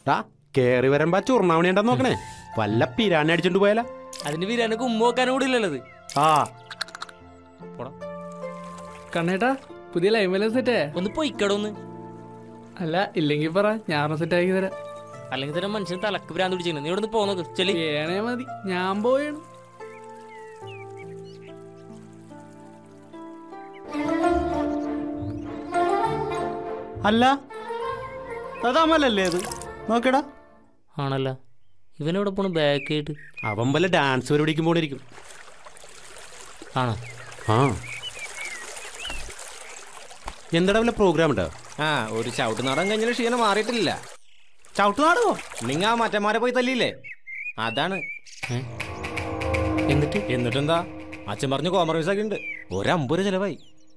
ടാ കേറി വരുമ്പോ ആ ചുർണാവണി ഉണ്ടെന്ന് നോക്കണേ വല്ല പിരാനെ അടിച്ചോണ്ട് പോയാലാ അതിന് ബിരിയാണിക്ക് ഉമ്മ വെക്കാനും കൂടി ഇല്ലല്ലത് ആ കണ്ണേട്ടാ പുതിയ ലൈമല സെറ്റേ ഒന്ന് പൊയ്ക്കടൊന്ന് അല്ല ഇല്ലെങ്കിൽ പറ ഞാൻ സെറ്റ് ആക്കി തരാം അല്ലെങ്കിൽ തന്നെ മനുഷ്യൻ തലക്ക് ഭ്രാന്ത് പിടിച്ചിരുന്നു നീ ഇവിടെ നിന്ന് പോന്നോക്ക് ചെലി ഏണേ മതി ഞാൻ പോയാണ് അല്ല അതമലല്ലേ അത് നോക്കടാ ആണല്ല ഇവനെവിടെ പോണു ബാക്ക് ആയിട്ട് അവൻ വല്ല ഡാൻസ് പരിപാടിക്കും പോണിരിക്കും ആണോ ആ എന്താടാ വല്ല പ്രോഗ്രാം ഉണ്ടോ ആ ഒരു ചവിട്ട് നാടൻ കഴിഞ്ഞ ക്ഷീണം മാറിയിട്ടില്ല ചവിട്ട് നാടകോ നിങ്ങ ആ മറ്റന്മാരെ പോയി തല്ലിയില്ലേ അതാണ് ഏ? എന്നിട്ട് എന്നിട്ടെന്താ അച്ഛൻ പറഞ്ഞ് കോംപ്രമൈസ് ഒക്കെ ഉണ്ട് ഒരമ്പത് രൂപ ചെലവായി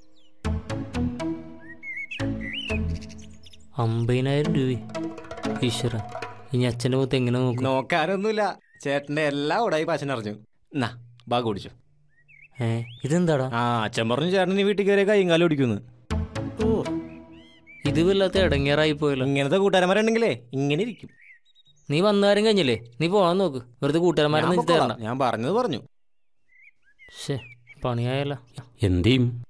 അമ്പതിനായിരം രൂപ ഈശ്വര ഇനി അച്ഛൻ്റെ മുഖത്ത് എങ്ങനെ നോക്കും നോക്കാനൊന്നുമില്ല ചേട്ടന്റെ എല്ലാ ഉടായി അച്ഛൻ അറിഞ്ഞു എന്നാ ബാ കുടിച്ചു ഏ ഇതെന്താടാ ആ അച്ഛൻ പറഞ്ഞു ചേട്ടൻ ഈ വീട്ടിൽ കയറിയ കൈയും കാലം ഓടിക്കുന്നു ഓ ഇത് വല്ലാത്ത ഇടങ്ങേറായി പോയല്ലോ ഇങ്ങനത്തെ കൂട്ടുകാരന്മാരുണ്ടെങ്കിലേ ഇങ്ങനെ ഇരിക്കും നീ വന്നാരും കഴിഞ്ഞില്ലേ നീ പോകാൻ നോക്ക് വെറുതെ കൂട്ടുകാരന്മാരെ ഞാൻ നെഞ്ച് പൊക്കോളാം. തരണ്ട ഞാൻ പറഞ്ഞത് പറഞ്ഞു ശേ പണിയായല്ലോ എന്ത് ചെയ്യും